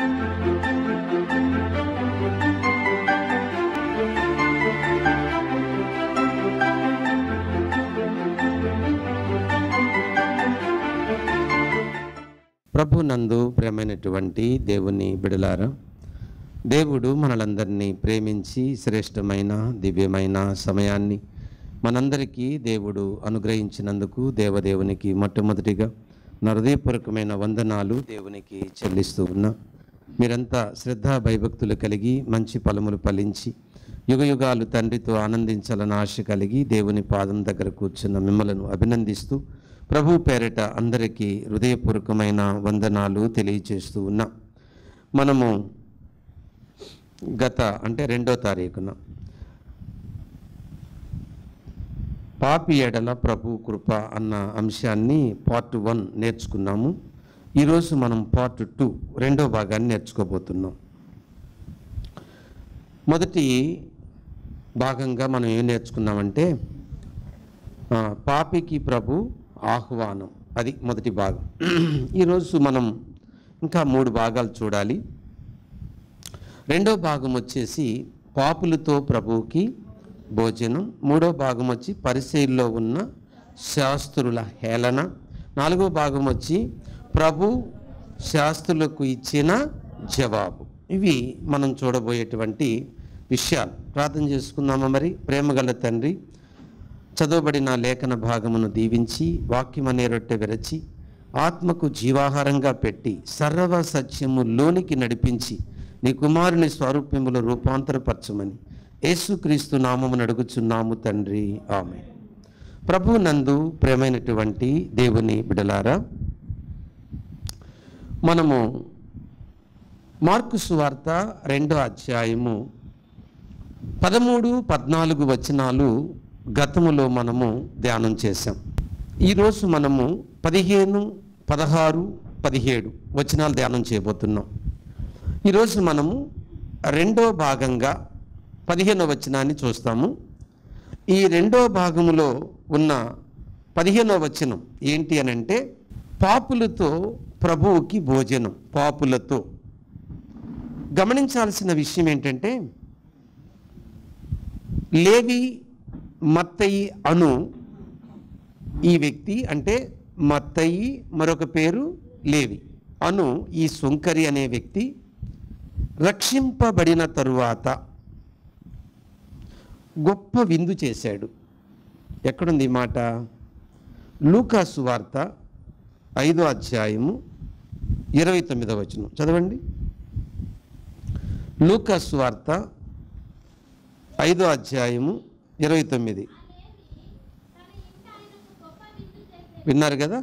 ప్రభు నందు ప్రేమైనటువంటి దేవుని బిడలారా దేవుడు మనలందరినీ ప్రేమించి శ్రేష్టమైన దివ్యమైన సమయాన్ని మనందరికీ దేవుడు అనుగ్రహించినందుకు దేవదేవునికి మొట్టమొదటిగా నా హృదయపూర్వకమైన వందనాలు దేవునికి చెల్లిస్తూ ఉన్నా మీరంతా శ్రద్ధ భయభక్తులు కలిగి మంచి ఫలములు ఫలించి యుగ యుగాలు తండ్రితో ఆనందించాలని ఆశ కలిగి దేవుని పాదం దగ్గర కూర్చున్న మిమ్మలను అభినందిస్తూ ప్రభు పేరిట అందరికీ హృదయపూర్వకమైన వందనాలు తెలియజేస్తూ ఉన్నా మనము గత అంటే రెండో తారీఖున పాపి ఎడల ప్రభు కృప అన్న అంశాన్ని పార్ట్ వన్ నేర్చుకున్నాము ఈరోజు మనం పార్ట్ టూ రెండో భాగాన్ని నేర్చుకోబోతున్నాం మొదటి భాగంగా మనం ఏం నేర్చుకున్నామంటే ఆ, పాపికి ప్రభు ఆహ్వానం అది మొదటి భాగం ఈరోజు మనం ఇంకా మూడు భాగాలు చూడాలి రెండో భాగం వచ్చేసి పాపులతో ప్రభువుకి భోజనం మూడో భాగం వచ్చి పరిశైల్లో ఉన్న శాస్త్రుల హేళన నాలుగో భాగం వచ్చి ప్రభు శాస్త్రులకు ఇచ్చిన జవాబు ఇవి మనం చూడబోయేటువంటి విషయాలు ప్రార్థన చేసుకుందామా మరి ప్రేమగల తండ్రి చదవబడిన లేఖన భాగమును దీవించి వాక్యం అనే రొట్టె విరచి ఆత్మకు జీవాహారంగా పెట్టి సర్వ సత్యము లోనికి నడిపించి నీ కుమారుని స్వరూప్యములో రూపాంతరపరచమని యేసుక్రీస్తు నామమును అడుగుచున్నాము తండ్రి ఆమె ప్రభు నందు ప్రేమైనటువంటి దేవుని బిడలారా మనము మార్కు సువార్త రెండో అధ్యాయము పదమూడు పద్నాలుగు వచనాలు గతములో మనము ధ్యానం చేశాం ఈరోజు మనము పదిహేను పదహారు పదిహేడు వచనాలు ధ్యానం చేయబోతున్నాం ఈరోజు మనము రెండో భాగంగా పదిహేనో వచనాన్ని చూస్తాము ఈ రెండో భాగములో ఉన్న పదిహేనో వచనం ఏంటి అని అంటే పాపులతో ప్రభువుకి భోజనం పాపులతో గమనించాల్సిన విషయం ఏంటంటే లేవి మత్తయి అను ఈ వ్యక్తి అంటే మత్తయి మరొక పేరు లేవి అను ఈ సుంకరి అనే వ్యక్తి రక్షింపబడిన తరువాత గొప్ప విందు చేశాడు ఎక్కడుంది ఈ మాట లూకాసు వార్త ఐదో అధ్యాయము ఇరవై తొమ్మిదవ వచనం చదవండి లూకాసు వార్త ఐదో అధ్యాయము ఇరవై తొమ్మిది విన్నారు కదా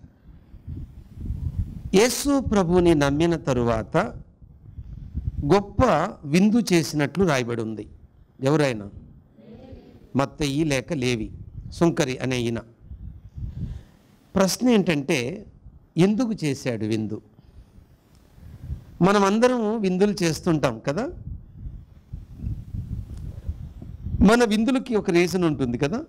యేసు ప్రభుని నమ్మిన తరువాత గొప్ప విందు చేసినట్లు రాయబడి ఉంది ఎవరైనా మత్తయి లేక లేవి సుంకరి అనే ఈయన ప్రశ్న ఏంటంటే ఎందుకు చేశాడు విందు మనం అందరం విందులు చేస్తుంటాం కదా మన విందులకి ఒక రీజన్ ఉంటుంది కదా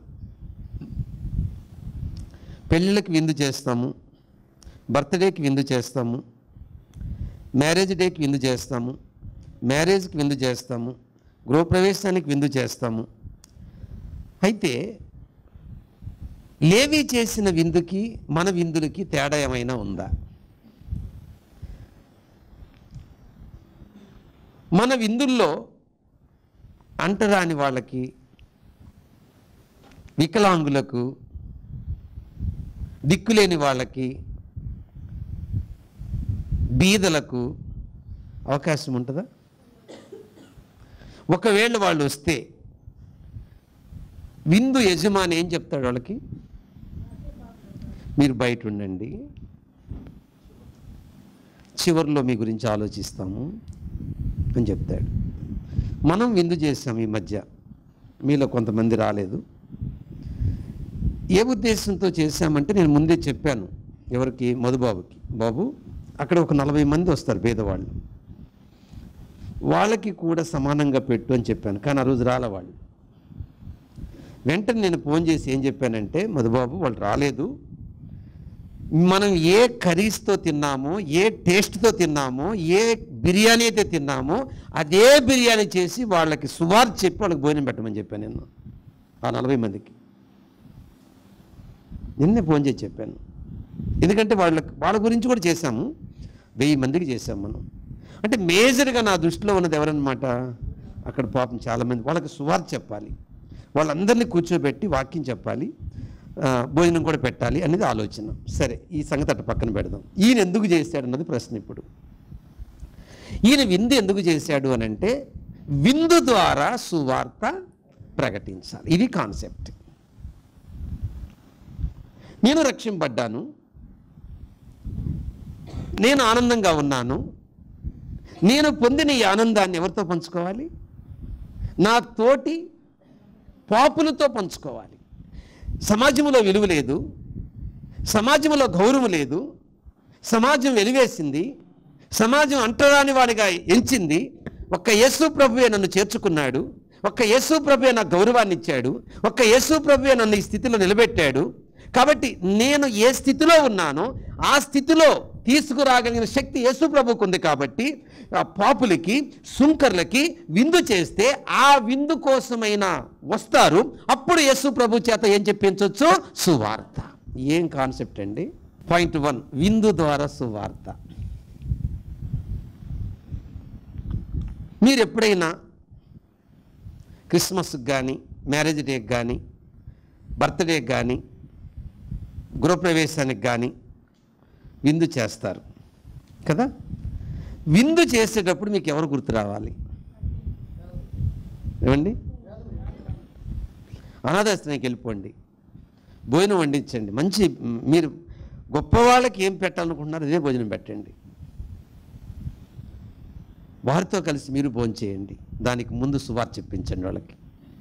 పెళ్ళిళ్ళకి విందు చేస్తాము బర్త్డేకి విందు చేస్తాము మ్యారేజ్ డేకి విందు చేస్తాము మ్యారేజ్కి విందు చేస్తాము గృహప్రవేశానికి విందు చేస్తాము అయితే లేవి చేసిన విందుకి మన విందులకి తేడా ఏమైనా ఉందా మన విందుల్లో అంటరాని వాళ్ళకి వికలాంగులకు దిక్కులేని వాళ్ళకి బీదలకు అవకాశం ఉంటుందా ఒకవేళ వాళ్ళు వస్తే విందు యజమాని ఏం చెప్తాడు వాళ్ళకి మీరు బయట ఉండండి చివరిలో మీ గురించి ఆలోచిస్తాము అని చెప్తాడు మనం విందు చేసాం ఈ మధ్య మీలో కొంతమంది రాలేదు ఏ ఉద్దేశంతో చేశామంటే నేను ముందే చెప్పాను ఎవరికి మధుబాబుకి బాబు అక్కడ ఒక నలభై మంది వస్తారు పేదవాళ్ళు వాళ్ళకి కూడా సమానంగా పెట్టు అని చెప్పాను కానీ ఆ రోజు రాలే వాళ్ళు వెంటనే నేను ఫోన్ చేసి ఏం చెప్పానంటే మధుబాబు వాళ్ళు రాలేదు మనం ఏ కర్రీస్తో తిన్నామో ఏ టేస్ట్తో తిన్నామో ఏ బిర్యానీ అయితే తిన్నామో అదే బిర్యానీ చేసి వాళ్ళకి సువార్ చెప్పి వాళ్ళకి భోజనం పెట్టమని చెప్పాను నేను ఆ నలభై మందికి నిన్నే ఫోన్ చేసి చెప్పాను ఎందుకంటే వాళ్ళకి వాళ్ళ గురించి కూడా చేశాము వెయ్యి మందికి చేశాం మనం అంటే మేజర్గా నా దృష్టిలో ఉన్నది ఎవరన్నమాట అక్కడ పాపం చాలామంది వాళ్ళకి సువార్ చెప్పాలి వాళ్ళందరినీ కూర్చోబెట్టి వాక్యం చెప్పాలి ఆ, భోజనం కూడా పెట్టాలి అనేది ఆలోచన సరే ఈ సంగతి అట్ట పక్కన పెడదాం ఈయన ఎందుకు చేశాడు అన్నది ప్రశ్న ఇప్పుడు ఈయన విందు ఎందుకు చేశాడు అని అంటే విందు ద్వారా సువార్త ప్రకటించాలి ఇది కాన్సెప్ట్ నేను రక్షింపడ్డాను నేను ఆనందంగా ఉన్నాను నేను పొందిన ఈ ఆనందాన్ని ఎవరితో పంచుకోవాలి నా తోటి పాపులతో పంచుకోవాలి సమాజంలో విలువ లేదు సమాజంలో గౌరవం లేదు సమాజం వెలివేసింది సమాజం అంటరాని వాడిగా ఎంచింది ఒక్క యేసు ప్రభువే నన్ను చేర్చుకున్నాడు ఒక్క యేసు ప్రభువే నాకు గౌరవాన్ని ఇచ్చాడు ఒక్క యేసు ప్రభువే నన్ను ఈ స్థితిలో నిలబెట్టాడు కాబట్టి నేను ఏ స్థితిలో ఉన్నానో ఆ స్థితిలో తీసుకురాగలిగిన శక్తి యేసు ప్రభుకు ఉంది కాబట్టి ఆ పాపులకి సుంకర్లకి విందు చేస్తే ఆ విందు కోసమైనా వస్తారు అప్పుడు యేసు ప్రభు చేత ఏం చెప్పించవచ్చు సువార్త ఏం కాన్సెప్ట్ అండి పాయింట్ వన్ విందు ద్వారా సువార్త మీరు ఎప్పుడైనా క్రిస్మస్కి కానీ మ్యారేజ్ డేకి కానీ బర్త్డేకి కానీ గృహప్రవేశానికి కానీ విందు చేస్తారు కదా విందు చేసేటప్పుడు మీకు ఎవరు గుర్తు రావాలి ఏమండి అనాథాశ్రమానికి వెళ్ళిపోండి భోజనం వండించండి మంచి మ్, మీరు గొప్పవాళ్ళకి ఏం పెట్టాలనుకుంటున్నారు అదే భోజనం పెట్టండి వారితో కలిసి మీరు భోజనం చేయండి దానికి ముందు సువార్ చెప్పించండి వాళ్ళకి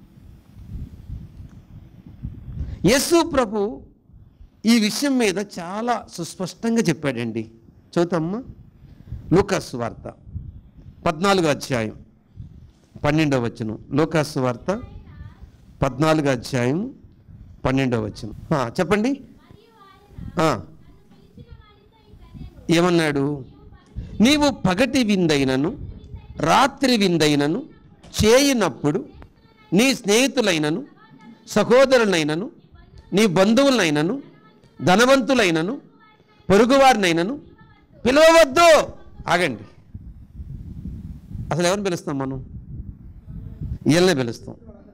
యేసు ప్రభు ఈ విషయం మీద చాలా సుస్పష్టంగా చెప్పాడండి చదువుతామ్మా లూకాసు వార్త పద్నాలుగో అధ్యాయం పన్నెండవ వచనం లూకాసు వార్త పద్నాలుగో అధ్యాయం పన్నెండవ వచనం ఆ, చెప్పండి ఆ, ఏమన్నాడు నీవు పగటి విందైనను రాత్రి విందైనను చేయినప్పుడు నీ స్నేహితులైనను సహోదరులైనను నీ బంధువులైనను ధనవంతులైనను పొరుగువారినైనను పిలవవద్దు ఆగండి అసలు ఎవరిని పిలుస్తాం మనం వీళ్ళనే పిలుస్తాం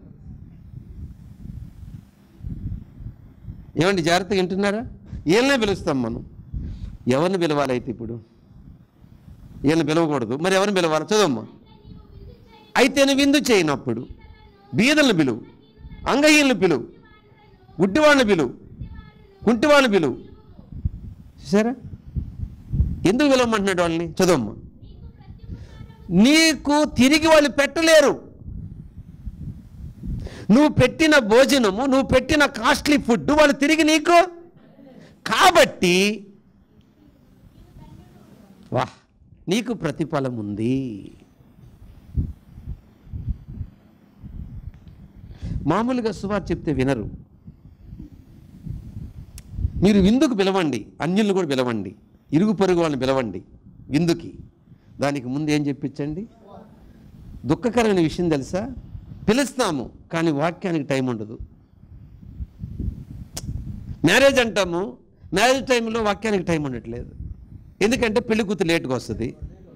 ఏమండి జాగ్రత్తగా వింటున్నారా వీళ్ళనే పిలుస్తాం మనం ఎవరిని పిలవాలైతే ఇప్పుడు వీళ్ళని పిలవకూడదు మరి ఎవరిని పిలవాలి చదవమ్మా అయితే నువ్వు విందు చేయనప్పుడు బీదలను పిలువు అంగహీనులు పిలువు గుడ్డివాళ్ళని పిలువు కుంటివాళ్ళని పిలువు చూసారా ఎందుకు పిలవమంటున్నాడు వాళ్ళని చదవమ్మా నీకు తిరిగి వాళ్ళు పెట్టలేరు నువ్వు పెట్టిన భోజనము నువ్వు పెట్టిన కాస్ట్లీ ఫుడ్ వాళ్ళు తిరిగి నీకు కాబట్టి వా నీకు ప్రతిఫలం ఉంది మామూలుగా సువార్ చెప్తే వినరు మీరు విందుకు పిలవండి అన్యులను కూడా పిలవండి ఇరుగు పొరుగు వాళ్ళని పిలవండి విందుకి దానికి ముందు ఏం చెప్పించండి దుఃఖకరమైన విషయం తెలుసా పిలుస్తాము కానీ వాక్యానికి టైం ఉండదు మ్యారేజ్ అంటాము మ్యారేజ్ టైంలో వాక్యానికి టైం ఉండట్లేదు ఎందుకంటే పెళ్లి కూతురు లేట్గా వస్తుంది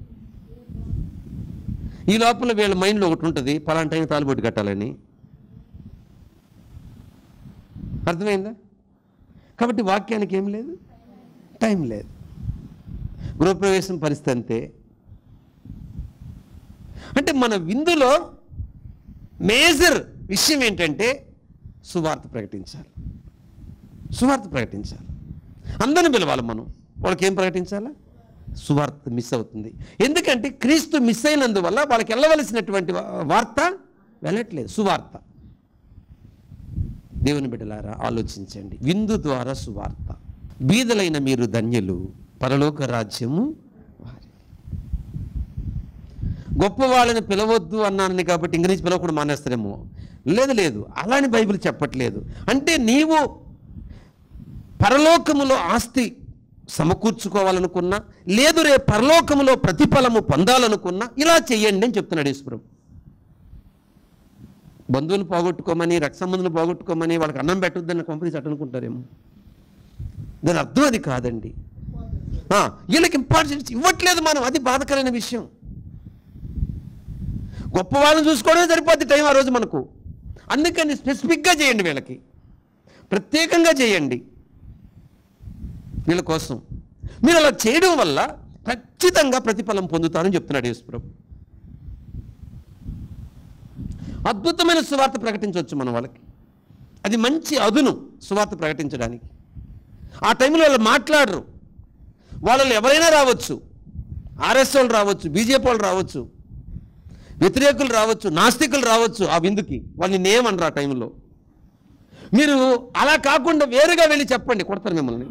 ఈ లోపల వీళ్ళ మైండ్లో ఒకటి ఉంటుంది పలానా టైం తాలిబొట్టు కట్టాలని అర్థమైందా కాబట్టి వాక్యానికి ఏం లేదు టైం లేదు గృహప్రవేశం పరిస్థితి అంతే అంటే మన విందులో మేజర్ విషయం ఏంటంటే సువార్త ప్రకటించాలి సువార్త ప్రకటించాలి అందరిని పిలవాలి మనం వాళ్ళకి ఏం ప్రకటించాలా సువార్త మిస్ అవుతుంది ఎందుకంటే క్రీస్తు మిస్ అయినందువల్ల వాళ్ళకి వెళ్ళవలసినటువంటి వా- వార్త వెళ్ళట్లేదు సువార్త దేవుని బిడ్డలారా ఆలోచించండి విందు ద్వారా సువార్త బీదలైన మీరు ధన్యులు పరలోక రాజ్యము వారి గొప్ప వాళ్ళని పిలవద్దు అన్నానని కాబట్టి ఇంక నుంచి పిలవకుండా మానేస్తారేమో లేదు లేదు అలాని బైబిల్ చెప్పట్లేదు అంటే నీవు పరలోకములో ఆస్తి సమకూర్చుకోవాలనుకున్నా లేదు రే పరలోకములో ప్రతిఫలము పొందాలనుకున్నా ఇలా చెయ్యండి అని చెప్తున్నాడు యేసుప్రభు బంధువులు పోగొట్టుకోమని రక్త సంబంధులు పోగొట్టుకోమని వాళ్ళకి అన్నం పెట్టొద్దని కంపెనీస్ అట్ట అనుకుంటారేమో దాని అర్థం అది కాదండి ఆ, వీళ్ళకి ఇంపార్టెన్స్ ఇవ్వట్లేదు మనం అది బాధకరమైన విషయం గొప్ప వాళ్ళని చూసుకోవడమే సరిపోద్ది టైం ఆ రోజు మనకు అందుకని స్పెసిఫిక్గా చేయండి వీళ్ళకి ప్రత్యేకంగా చేయండి వీళ్ళ కోసం మీరు అలా చేయడం వల్ల ఖచ్చితంగా ప్రతిఫలం పొందుతారని చెప్తున్నాడు యేసుప్రభు అద్భుతమైన సువార్త ప్రకటించవచ్చు మన వాళ్ళకి అది మంచి అదును సువార్త ప్రకటించడానికి ఆ టైంలో వాళ్ళు మాట్లాడరు వాళ్ళని ఎవరైనా రావచ్చు ఆర్ఎస్ వాళ్ళు రావచ్చు బీజేపీ వాళ్ళు రావచ్చు వ్యతిరేకులు రావచ్చు నాస్తికులు రావచ్చు ఆ విందుకి వాళ్ళని నేమనరు ఆ టైంలో మీరు అలా కాకుండా వేరుగా వెళ్ళి చెప్పండి కొడతారు మిమ్మల్ని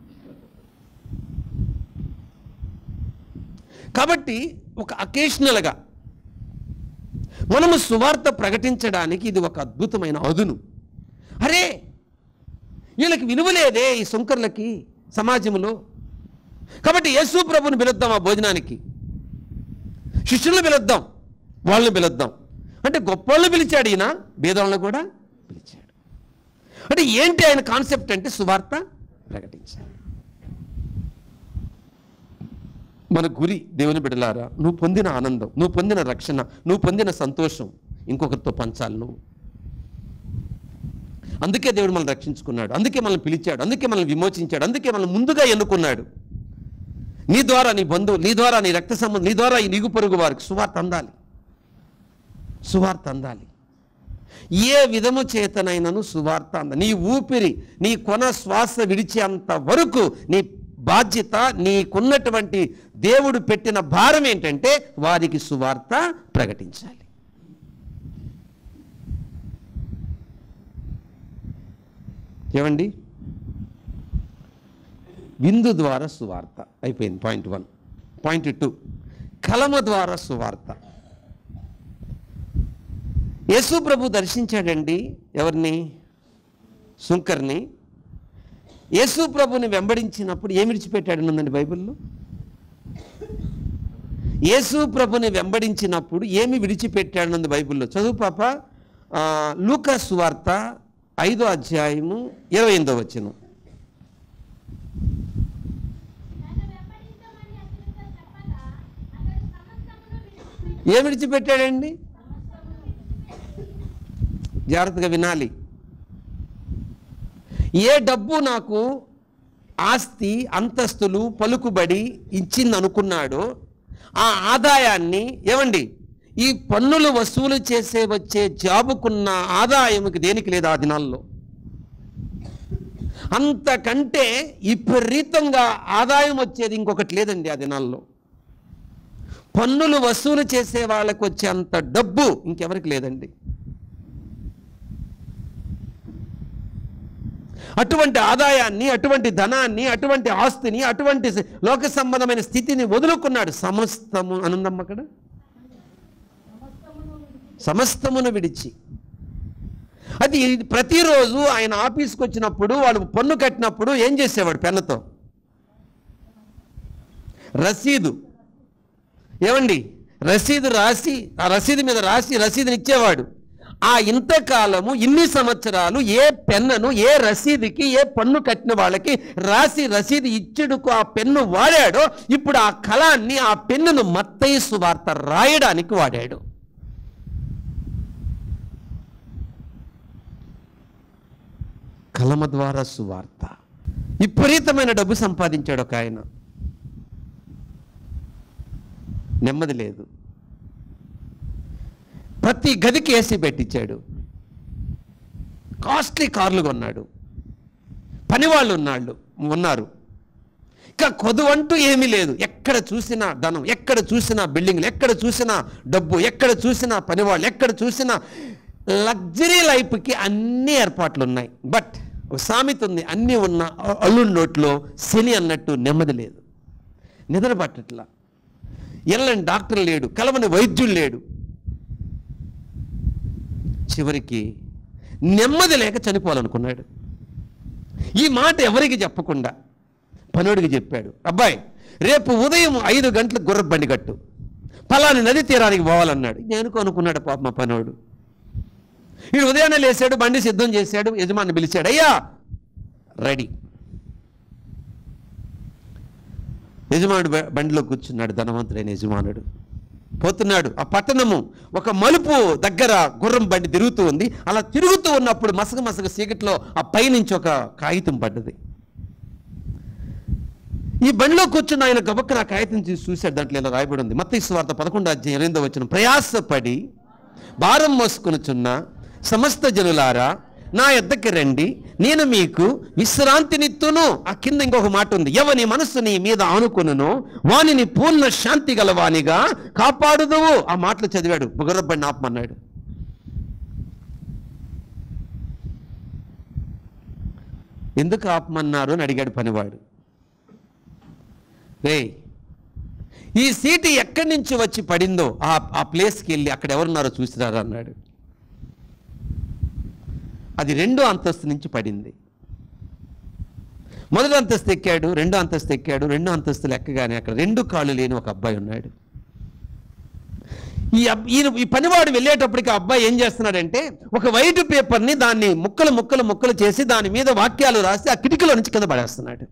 కాబట్టి ఒక అకేషనల్గా మనము సువార్త ప్రకటించడానికి ఇది ఒక అద్భుతమైన అదును అరే వీళ్ళకి విలువలేదే ఈ సుంకర్లకి సమాజంలో కాబట్టి యేసు ప్రభుని పిలుద్దాం ఆ భోజనానికి శిష్యులను పిలుద్దాం వాళ్ళని పిలుద్దాం అంటే గొప్పవాళ్ళని పిలిచాడు ఈయన భేదాలను కూడా పిలిచాడు అంటే ఏంటి ఆయన కాన్సెప్ట్ అంటే సువార్త ప్రకటించాలి మన గురి దేవుని బిడలారా నువ్వు పొందిన ఆనందం నువ్వు పొందిన రక్షణ నువ్వు పొందిన సంతోషం ఇంకొకరితో పంచాలి నువ్వు అందుకే దేవుడు మనల్ని రక్షించుకున్నాడు అందుకే మనల్ని పిలిచాడు అందుకే మనల్ని విమోచించాడు అందుకే మనల్ని ముందుగా ఎన్నుకున్నాడు నీ ద్వారా నీ బంధువు నీ ద్వారా నీ రక్త సంబంధం నీ ద్వారా ఈ నీగు పొరుగు వారికి సువార్త అందాలి సువార్త అందాలి ఏ విధము చేతనైనను సువార్త అంద నీ ఊపిరి నీ కొన శ్వాస విడిచేంత వరకు నీ బాధ్యత నీకున్నటువంటి దేవుడు పెట్టిన భారం ఏంటంటే వారికి సువార్త ప్రకటించాలి ఏమండి విందు ద్వారా సువార్త అయిపోయింది పాయింట్ వన్ పాయింట్ టూ కలమ ద్వారా సువార్త యేసు ప్రభు దర్శించాడండి ఎవరిని సుంకర్ని యేసు ప్రభుని వెంబడించినప్పుడు ఏమి విడిచిపెట్టాడు ఉందండి బైబిల్లో యేసు ప్రభుని వెంబడించినప్పుడు ఏమి విడిచిపెట్టాడనుంది బైబిల్లో చదువు పాప ఆ, లూకా సువార్త ఐదో అధ్యాయము ఇరవై ఎనిమిదో వచ్చిన నన్ను వెంబడించమని అతనితో చెప్పగా అతడు సమస్తమును విడిచిపెట్టి ఏమి విడిచిపెట్టాడండి జాగ్రత్తగా వినాలి ఏ డబ్బు నాకు ఆస్తి అంతస్తులు పలుకుబడి ఇచ్చింది అనుకున్నాడో ఆ ఆదాయాన్ని ఏమండి ఈ పన్నులు వసూలు చేసే వచ్చే జాబుకున్న ఆదాయంకి దేనికి లేదు ఆ దినాల్లో అంతకంటే విపరీతంగా ఆదాయం వచ్చేది ఇంకొకటి లేదండి ఆ దినాల్లో పన్నులు వసూలు చేసే వాళ్ళకి వచ్చే అంత డబ్బు ఇంకెవరికి లేదండి అటువంటి ఆదాయాన్ని అటువంటి ధనాన్ని అటువంటి ఆస్తిని అటువంటి స- లోక సంబంధమైన స్థితిని వదులుకున్నాడు సమస్తము అనుందమ్మ అక్కడ సమస్తమును విడిచి అది ప్రతిరోజు ఆయన ఆఫీస్కి వచ్చినప్పుడు వాళ్ళు పన్ను కట్టినప్పుడు ఏం చేసేవాడు పెన్నతో రసీదు ఏమండి రసీదు రాసి ఆ రసీదు మీద రాసి రసీదుని ఇచ్చేవాడు ఆ ఇంతకాలము ఇన్ని సంవత్సరాలు ఏ పెన్నును ఏ రసీదుకి ఏ పన్ను కట్టిన వాళ్ళకి రాసి రసీదు ఇచ్చుడుకు ఆ పెన్ను వాడాడో ఇప్పుడు ఆ కళాన్ని ఆ పెన్నును మత్తయి సువార్త రాయడానికి వాడాడు కలమ ద్వారా సువార్త విపరీతమైన డబ్బు సంపాదించాడు ఒక ఆయన నెమ్మది లేదు ప్రతి గదికి ఏసీ పెట్టించాడు కాస్ట్లీ కార్లు కొన్నాడు పనివాళ్ళు ఉన్నాళ్ళు ఉన్నారు ఇక కొదువంటూ ఏమీ లేదు ఎక్కడ చూసినా ధనం ఎక్కడ చూసినా బిల్డింగ్లు ఎక్కడ చూసినా డబ్బు ఎక్కడ చూసినా పనివాళ్ళు ఎక్కడ చూసినా లగ్జరీ లైఫ్కి అన్ని ఏర్పాట్లు ఉన్నాయి బట్ ఒక సామెత ఉంది అన్నీ ఉన్న అల్లుడి నోట్లో శని అన్నట్టు నెమ్మది లేదు నిద్ర పట్టట్లా ఎల్లని డాక్టర్ లేడు కలవని వైద్యుడు లేడు చివరికి నెమ్మది లేక చనిపోవాలనుకున్నాడు ఈ మాట ఎవరికి చెప్పకుండా పనుడికి చెప్పాడు అబ్బాయి రేపు ఉదయం ఐదు గంటలకు గుర్ర బండి కట్టు ఫలాని నది తీరానికి పోవాలన్నాడు నేను అనుకున్నాడు పాప మా పనోడు వీడు ఉదయాన్నే లేచాడు బండి సిద్ధం చేశాడు యజమాని పిలిచాడు అయ్యా రెడీ యజమానుడు బ- బండిలో కూర్చున్నాడు ధనవంతుడైన యజమానుడు పోతున్నాడు ఆ పట్టణము ఒక మలుపు దగ్గర గుర్రం బండి తిరుగుతూ ఉంది అలా తిరుగుతూ ఉన్నప్పుడు మసగ మసగ చీకట్లో ఆ పైనుంచి ఒక కాగితం పడ్డది ఈ బండిలో కూర్చున్న ఆయన గబక్కన ఆ కాగితం చూసి చూశాడు దాంట్లో ఇలా రాయబడి ఉంది మత్తయి వార్త పదకొండు అధ్యాయం ఎనిమిదో వచ్చిన ప్రయాసపడి భారం మోసుకొనుచున్న సమస్త జనులారా నా ఎద్దకి రండి నేను మీకు విశ్రాంతినిత్తును ఆ కింద ఇంకొక మాట ఉంది ఎవని మనస్సు నీ మీద ఆనుకును వానిని పూర్ణ శాంతి గలవానిగా కాపాడుదువు ఆ మాటలు చదివాడు బుగరబ్బడిని ఆపమన్నాడు ఎందుకు ఆపమన్నారు అని అడిగాడు పనివాడు రే ఈ సీటు ఎక్కడి నుంచి వచ్చి పడిందో ఆ ఆ ప్లేస్కి వెళ్ళి అక్కడ ఎవరున్నారో చూసిరారా అన్నాడు అది రెండో అంతస్తు నుంచి పడింది మొదటి అంతస్తు ఎక్కాడు రెండో అంతస్తు ఎక్కాడు రెండో అంతస్తులు ఎక్కగానే అక్కడ రెండు కాళ్ళు లేని ఒక అబ్బాయి ఉన్నాడు ఈ అబ్- ఈయన ఈ పనివాడు వెళ్ళేటప్పటికి ఆ అబ్బాయి ఏం చేస్తున్నాడంటే ఒక వైట్ పేపర్ని దాన్ని ముక్కలు ముక్కలు ముక్కలు చేసి దాని మీద వాక్యాలు రాసి ఆ కిటికీలో నుంచి కింద పడేస్తున్నాడు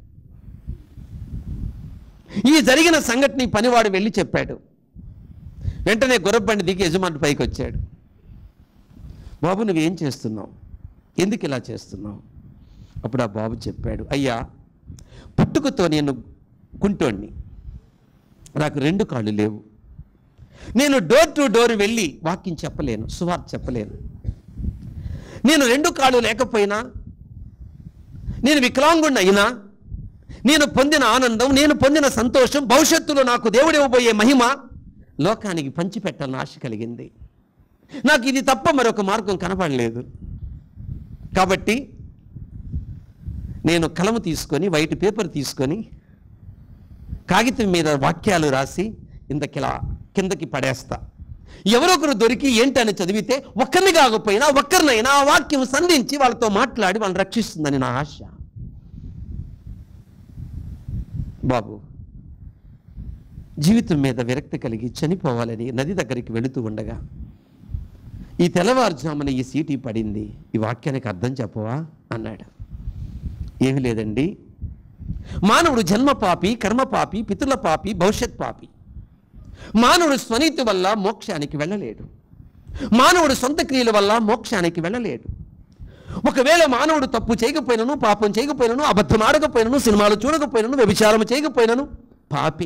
ఈ జరిగిన సంఘటన ఈ పనివాడు వెళ్ళి చెప్పాడు వెంటనే గుర్రబండి దిగి యజమాని పైకి వచ్చాడు బాబు నువ్వేం చేస్తున్నావు ఎందుకు ఇలా చేస్తున్నావు అప్పుడు ఆ బాబు చెప్పాడు అయ్యా పుట్టుకతో నేను కుంటోణ్ణి నాకు రెండు కాళ్ళు లేవు నేను డోర్ టు డోర్ వెళ్ళి వాక్యం చెప్పలేను సువార్త చెప్పలేను నేను రెండు కాళ్ళు లేకపోయినా నేను వికలాంగుణ్ణి అయినా నేను పొందిన ఆనందం నేను పొందిన సంతోషం భవిష్యత్తులో నాకు దేవుడు ఇవ్వబోయే మహిమ లోకానికి పంచిపెట్టాలని ఆశ కలిగింది నాకు ఇది తప్ప మరొక మార్గం కనపడలేదు కాబట్టి నేను కలము తీసుకొని వైట్ పేపర్ తీసుకొని కాగితం మీద వాక్యాలు రాసి ఇంతకిలా కిందకి పడేస్తా ఎవరొకరు దొరికి ఏంటని చదివితే ఒక్కరిని కాకపోయినా ఒక్కరినైనా ఆ వాక్యం సంధించి వాళ్ళతో మాట్లాడి వాళ్ళని రక్షిస్తుందని నా ఆశ బాబు జీవితం మీద విరక్తి కలిగి చనిపోవాలని నది దగ్గరికి వెళుతూ ఉండగా ఈ తెల్లవారుజామున ఈ సీటీ పడింది ఈ వాక్యానికి అర్థం చెప్పవా అన్నాడు ఏమీ లేదండి మానవుడు జన్మ పాపి కర్మ పాపి పితృల పాపి భవిష్యత్ పాపి మానవుడు స్వనీతి వల్ల మోక్షానికి వెళ్ళలేడు మానవుడు సొంత క్రియల వల్ల మోక్షానికి వెళ్ళలేడు ఒకవేళ మానవుడు తప్పు చేయకపోయినను పాపం చేయకపోయినను అబద్ధం ఆడకపోయినను సినిమాలు చూడకపోయినను వ్యభిచారం చేయకపోయినను పాపే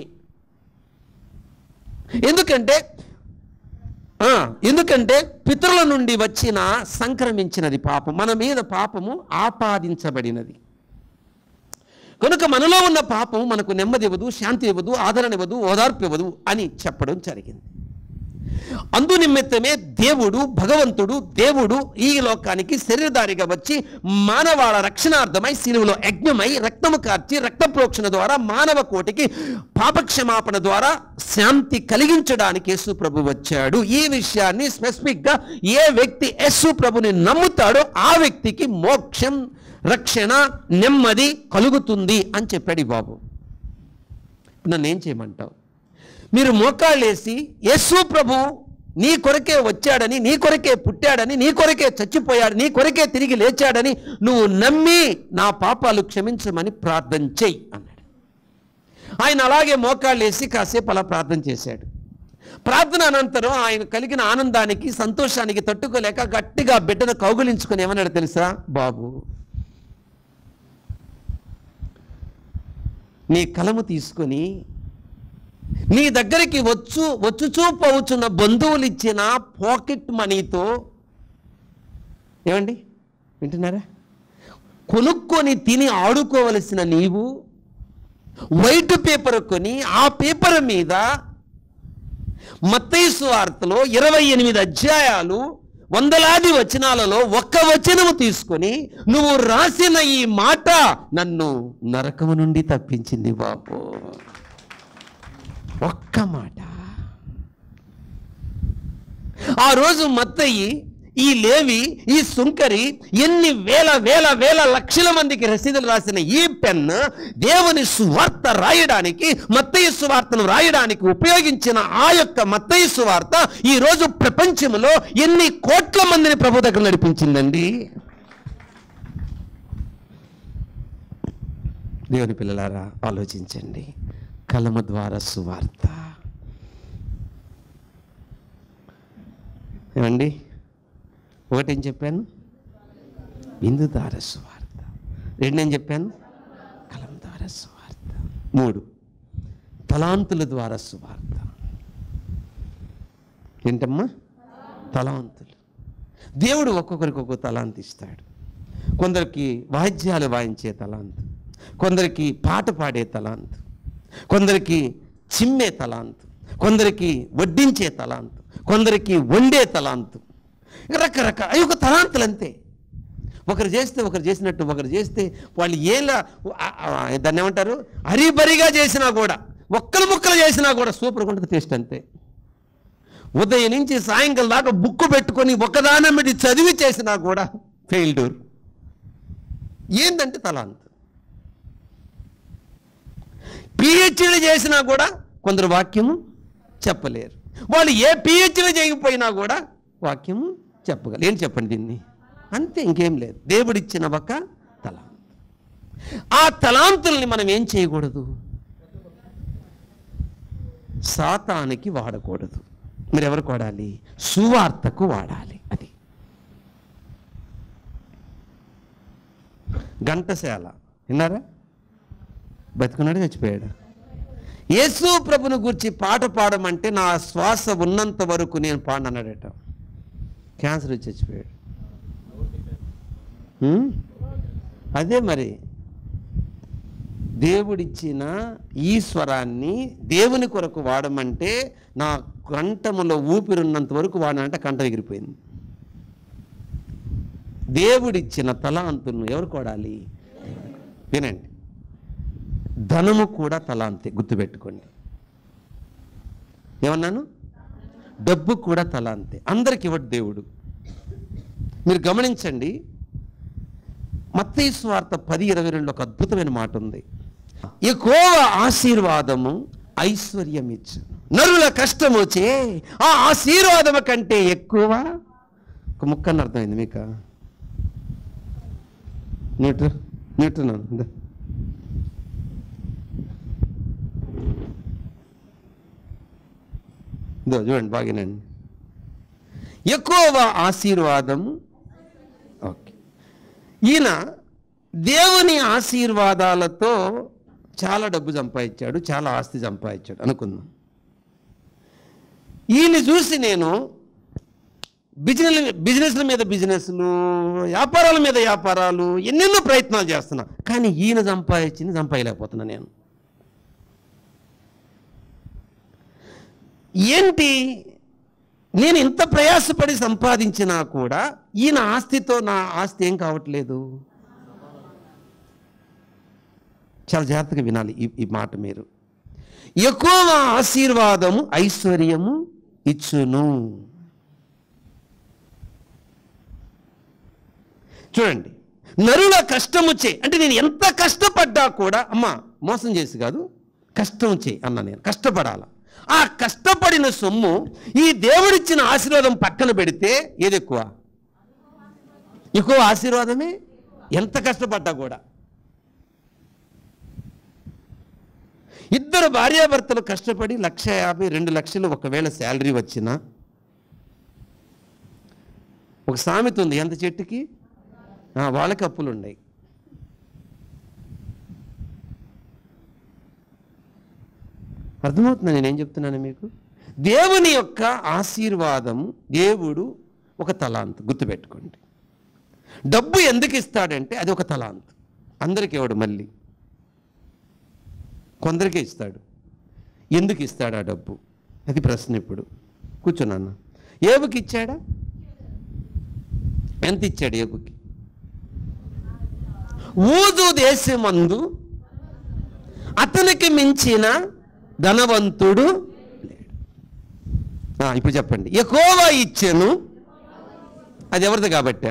ఎందుకంటే ఆ, ఎందుకంటే పితరుల నుండి వచ్చిన సంక్రమించినది పాపం మన మీద పాపము ఆపాదించబడినది కనుక మనలో ఉన్న పాపం మనకు నెమ్మది ఇవ్వదు శాంతి ఇవ్వదు ఆదరణ ఇవ్వదు ఓదార్పు ఇవ్వదు అని చెప్పడం జరిగింది అందు నిమిత్తమే దేవుడు భగవంతుడు దేవుడు ఈ లోకానికి శరీరధారిగా వచ్చి మానవాళ రక్షణార్థమై శిలువలో యజ్ఞమై రక్తము కార్చి రక్త ప్రోక్షణ ద్వారా మానవ కోటికి పాపక్షమాపణ ద్వారా శాంతి కలిగించడానికి యేసు ప్రభు వచ్చాడు ఈ విషయాన్ని స్పెసిఫిక్గా ఏ వ్యక్తి యేసు ప్రభుని నమ్ముతాడో ఆ వ్యక్తికి మోక్షం రక్షణ నెమ్మది కలుగుతుంది అని చెప్పాడు ఈ బాబు నన్ను ఏం చేయమంటావు మీరు మోకాళ్ళేసి యేసు ప్రభు నీ కొరకే వచ్చాడని నీ కొరకే పుట్టాడని నీ కొరకే చచ్చిపోయాడు నీ కొరకే తిరిగి లేచాడని నువ్వు నమ్మి నా పాపాలు క్షమించమని ప్రార్థన చెయ్యి అన్నాడు ఆయన అలాగే మోకాళ్ళేసి కాసేపు అలా ప్రార్థన చేశాడు ప్రార్థన అనంతరం ఆయన కలిగిన ఆనందానికి సంతోషానికి తట్టుకోలేక గట్టిగా బిడ్డను కౌగులించుకుని ఏమన్నాడు తెలుసా బాబు నీ కలము తీసుకొని నీ దగ్గరికి వచ్చు వచ్చుచూ పోవచ్చున్న బంధువులు ఇచ్చిన పాకెట్ మనీతో ఏమండి వింటున్నారా కొనుక్కొని తిని ఆడుకోవలసిన నీవు వైట్ పేపర్ కొని ఆ పేపర్ మీద మత్తైసు వార్తలో ఇరవై ఎనిమిది అధ్యాయాలు వందలాది వచనాలలో ఒక్క వచనము తీసుకొని నువ్వు రాసిన ఈ మాట నన్ను నరకము నుండి తప్పించింది బాబు ఒక్క మాట ఆ రోజు మత్తయి ఈ లేవి ఈ సుంకరి ఎన్ని వేల వేల వేల లక్షల మందికి రసీదులు రాసిన ఈ పెన్ దేవుని సువార్త రాయడానికి మత్తయి సువార్తను రాయడానికి ఉపయోగించిన ఆ యొక్క మత్తయి సువార్త ఈ రోజు ప్రపంచంలో ఎన్ని కోట్ల మందిని ప్రభు దగ్గర నడిపించిందండి దేవుని పిల్లలారా ఆలోచించండి కలమ ద్వారా సువార్త ఏమండి ఒకటేం చెప్పాను బిందు ద్వారా సువార్త రెండేం చెప్పాను కలం ద్వారా సువార్త మూడు తలాంతుల ద్వారా సువార్త ఏంటమ్మా తలాంతులు దేవుడు ఒక్కొక్కరికి ఒక్కొక్క తలాంతి ఇస్తాడు కొందరికి వాయిద్యాలు వాయించే తలాంతు కొందరికి పాట పాడే తలాంతు కొందరికి చిమ్మే తలాంతు కొందరికి వడ్డించే తలాంతు కొందరికి వండే తలాంతు రకరకాల అవి ఒక తలాంతులు అంతే ఒకరు చేస్తే ఒకరు చేసినట్టు ఒకరు చేస్తే వాళ్ళు ఏలా ఆ- ఆ- దాన్ని ఏమంటారు హరిబరిగా చేసినా కూడా ఒక్కలు ముక్కలు చేసినా కూడా సూపర్గా ఉంటుంది టేస్ట్ అంతే ఉదయం నుంచి సాయంకాలం దాకా బుక్ పెట్టుకొని ఒకదానం మీద చదివి చేసినా కూడా ఫెయిల్డూర్ ఏందంటే తలాంత్ పిహెచ్డీ చేసినా కూడా కొందరు వాక్యము చెప్పలేరు వాళ్ళు ఏ పిహెచ్డీ చేయకపోయినా కూడా వాక్యము చెప్పగలరు ఏం చెప్పండి దీన్ని అంతే ఇంకేం లేదు దేవుడిచ్చిన ఒక తలాంత్ ఆ తలాంతుల్ని మనం ఏం చేయకూడదు సాతానికి వాడకూడదు మీరు ఎవరికి వాడాలి సువార్తకు వాడాలి అది ఘంటశాల విన్నారా బతుకున్నాడు చచ్చిపోయాడు యేసు ప్రభుని గురించి పాట పాడమంటే నా శ్వాస ఉన్నంత వరకు నేను పాడనన్నాడట క్యాన్సర్ వచ్చి చచ్చిపోయాడు హ్మ్? అదే మరి దేవుడిచ్చిన ఈశ్వరాన్ని దేవుని కొరకు వాడమంటే నా కంఠములో ఊపిరున్నంత వరకు వాడనంటే కంఠ ఎగిరిపోయింది దేవుడిచ్చిన తలాంతులను ఎవరు కొడాలి వినండి ధనము కూడా తలాంతే గుర్తుపెట్టుకోండి ఏమన్నాను డబ్బు కూడా తలాంతే అందరికి ఇవ్వడు దేవుడు మీరు గమనించండి మత్తయి స్వార్థ పది ఇరవై రెండు ఒక అద్భుతమైన మాట ఉంది ఎక్కువ ఆశీర్వాదము ఐశ్వర్యం ఇచ్చు నరుల కష్టము చే ఆ ఆశీర్వాదము కంటే ఎక్కువ ఒక ముక్కని అర్థమైంది మీకు న్యూట్రన్ న్యూట్రన్ ఇందా. ఇదో చూడండి బాగానండి ఎక్కువ ఆశీర్వాదము ఓకే ఈయన దేవుని ఆశీర్వాదాలతో చాలా డబ్బు సంపాదించాడు చాలా ఆస్తి సంపాదించాడు అనుకుందాం ఈయన చూసి నేను బిజినెస్ బిజినెస్ల మీద బిజినెస్లు వ్యాపారాల మీద వ్యాపారాలు ఎన్నెన్నో ప్రయత్నాలు చేస్తున్నా కానీ ఈయన సంపాదించింది సంపాదలేకపోతున్నా నేను ఏంటి నేను ఇంత ప్రయాసపడి సంపాదించినా కూడా ఈయన ఆస్తితో నా ఆస్తి ఏం కావట్లేదు చాలా జాగ్రత్తగా వినాలి ఈ ఈ మాట మీరు ఎక్కువ ఆశీర్వాదము ఐశ్వర్యము ఇచ్చును చూడండి నరుల కష్టము చే అంటే నేను ఎంత కష్టపడ్డా కూడా అమ్మా మోసం చేసి కాదు కష్టం చే అన్నా నేను కష్టపడాల ఆ కష్టపడిన సొమ్ము ఈ దేవుడిచ్చిన ఆశీర్వాదం పక్కన పెడితే ఏది ఎక్కువ ఎక్కువ ఆశీర్వాదమే ఎంత కష్టపడ్డా కూడా ఇద్దరు భార్యాభర్తలు కష్టపడి లక్ష యాభై రెండు లక్షలు ఒకవేళ శాలరీ వచ్చినా ఒక సామెత ఉంది ఎంత చెట్టుకి ఆ, వాళ్ళకి అప్పులు ఉన్నాయి అర్థమవుతుందా నేనేం చెప్తున్నాను మీకు దేవుని యొక్క ఆశీర్వాదం దేవుడు ఒక తలాంత్ గుర్తుపెట్టుకోండి డబ్బు ఎందుకు ఇస్తాడంటే అది ఒక తలాంత్ అందరికి ఇవ్వడు మళ్ళీ కొందరికే ఇస్తాడు ఎందుకు ఇస్తాడు ఆ డబ్బు అది ప్రశ్న ఇప్పుడు కూర్చున్నాను ఏబుకి ఇచ్చాడా ఎంత ఇచ్చాడు ఏబుకి ఊదు దేశమందు అతనికి మించిన ధనవంతుడు లేడు ఆ, ఇప్పుడు చెప్పండి ఎక్కువ ఇచ్చాను అది ఎవరిది కాబట్టా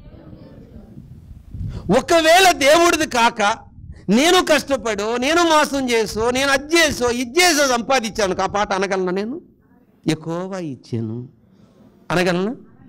ఒకవేళ దేవుడిది కాక నేను కష్టపడో నేను మోసం చేసో నేను అది చేసో ఇది చేసో సంపాదించాను ఆ పాట అనగలనా నేను ఎక్కువగా ఇచ్చాను అనగలనా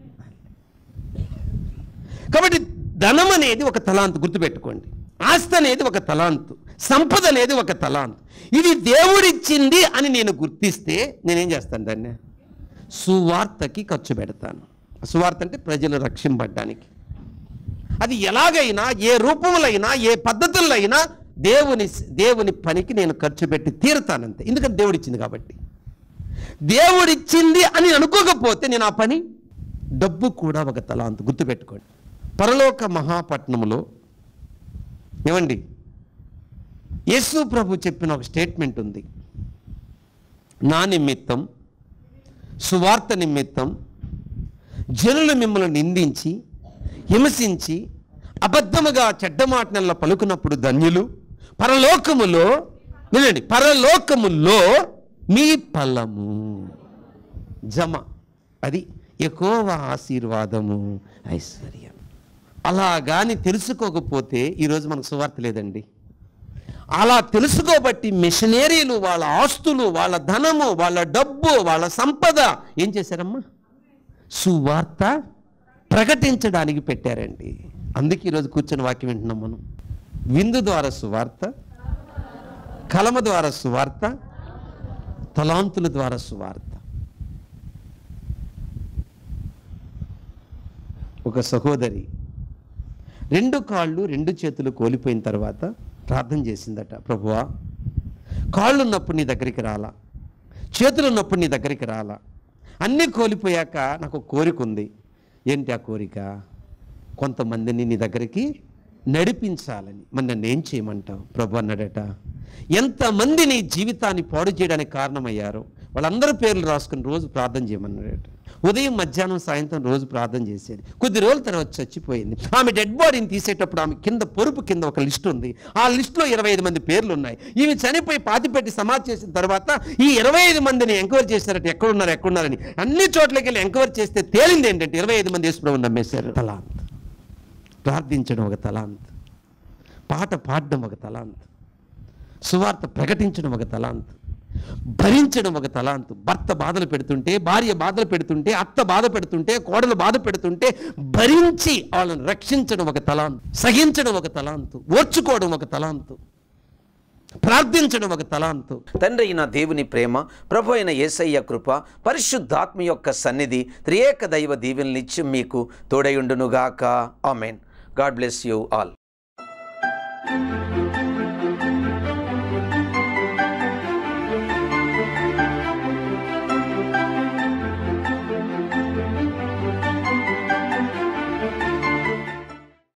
కాబట్టి ధనం అనేది ఒక తలాంతు గుర్తుపెట్టుకోండి ఆస్తి అనేది ఒక తలాంతు సంపద అనేది ఒక తలాంతు ఇది దేవుడిచ్చింది అని నేను గుర్తిస్తే నేనేం చేస్తాను దాన్ని సువార్తకి ఖర్చు పెడతాను సువార్త అంటే ప్రజలు రక్షింపడ్డానికి అది ఎలాగైనా ఏ రూపములైనా ఏ పద్ధతుల్లో అయినా దేవుని దేవుని పనికి నేను ఖర్చు పెట్టి తీరుతానంతే ఎందుకంటే దేవుడు ఇచ్చింది కాబట్టి దేవుడిచ్చింది అని అనుకోకపోతే నేను ఆ పని డబ్బు కూడా ఒక తలాంతు గుర్తుపెట్టుకోండి పరలోక మహాపట్నములో ఏమండి యేసు ప్రభు చెప్పిన ఒక స్టేట్మెంట్ ఉంది నా నిమిత్తం సువార్త నిమిత్తం జనులు మిమ్మల్ని నిందించి హింసించి అబద్ధముగా చెడ్డ మాటనల్లా పలుకున్నప్పుడు ధన్యులు పరలోకములో వినండి పరలోకములో మీ ఫలము జమ అది ఎక్కువ ఆశీర్వాదము ఐశ్వర్యం అలా కానీ తెలుసుకోకపోతే ఈరోజు మనకు సువార్త లేదండి అలా తెలుసుకోబట్టి మిషనరీలు వాళ్ళ ఆస్తులు వాళ్ళ ధనము వాళ్ళ డబ్బు వాళ్ళ సంపద ఏం చేశారమ్మా సువార్త ప్రకటించడానికి పెట్టారండి అందుకే ఈరోజు కూర్చొని వాక్యం వింటున్నాం మనం విందు ద్వారా సువార్త కలమ ద్వారా సువార్త తలాంతుల ద్వారా సువార్త ఒక సహోదరి రెండు కాళ్ళు రెండు చేతులు కోల్పోయిన తర్వాత ప్రార్థన చేసిందట ప్రభువా కాళ్ళు ఉన్నప్పుడు నీ దగ్గరికి రాలా చేతులు ఉన్నప్పుడు నీ దగ్గరికి రాలా అన్నీ కోల్పోయాక నాకు ఒక కోరిక ఉంది ఏంటి ఆ కోరిక కొంతమందిని నీ దగ్గరికి నడిపించాలని మరి నన్ను ఏం చేయమంటావు ప్రభు అన్నాడట ఎంతమంది నీ జీవితాన్ని పాడు చేయడానికి కారణమయ్యారో వాళ్ళందరి పేర్లు రాసుకుని రోజు ప్రార్థన చేయమన్నాడట ఉదయం మధ్యాహ్నం సాయంత్రం రోజు ప్రార్థన చేసేది కొద్ది రోజుల తర్వాత చచ్చిపోయింది ఆమె డెడ్ బాడీని తీసేటప్పుడు ఆమె కింద పొరుపు కింద ఒక లిస్ట్ ఉంది ఆ లిస్టులో ఇరవై ఐదు మంది పేర్లు ఉన్నాయి ఈమె చనిపోయి పాతిపెట్టి సమాధి చేసిన తర్వాత ఈ ఇరవై ఐదు మందిని ఎంక్వైరీ చేశారట ఎక్కడున్నారు ఎక్కడున్నారని అన్ని చోట్లకి వెళ్ళి ఎంక్వైరీ చేస్తే తేలింది ఏంటంటే ఇరవై ఐదు మంది యేసుప్రభుని నమ్మేశారు తలాంత్ ప్రార్థించడం ఒక తలాంత్ పాట పాడడం ఒక తలాంత్ సువార్త ప్రకటించడం ఒక తలాంత్ భరించడం ఒక తలాంతు భర్త బాధలు పెడుతుంటే భార్య బాధలు పెడుతుంటే అత్త బాధ పెడుతుంటే కోడలు బాధ పెడుతుంటే భరించి వాళ్ళని రక్షించడం ఒక తలాంతు సహించడం ఒక తలాంతు ఓర్చుకోవడం ఒక తలాంతు ప్రార్థించడం ఒక తలాంతు తండ్రి అయిన దేవుని ప్రేమ ప్రభు అయిన యేసయ్య కృప పరిశుద్ధాత్మ యొక్క సన్నిధి త్రియేక దైవ దీవెనలిచ్చి మీకు తోడయుండునుగాక amen God bless you all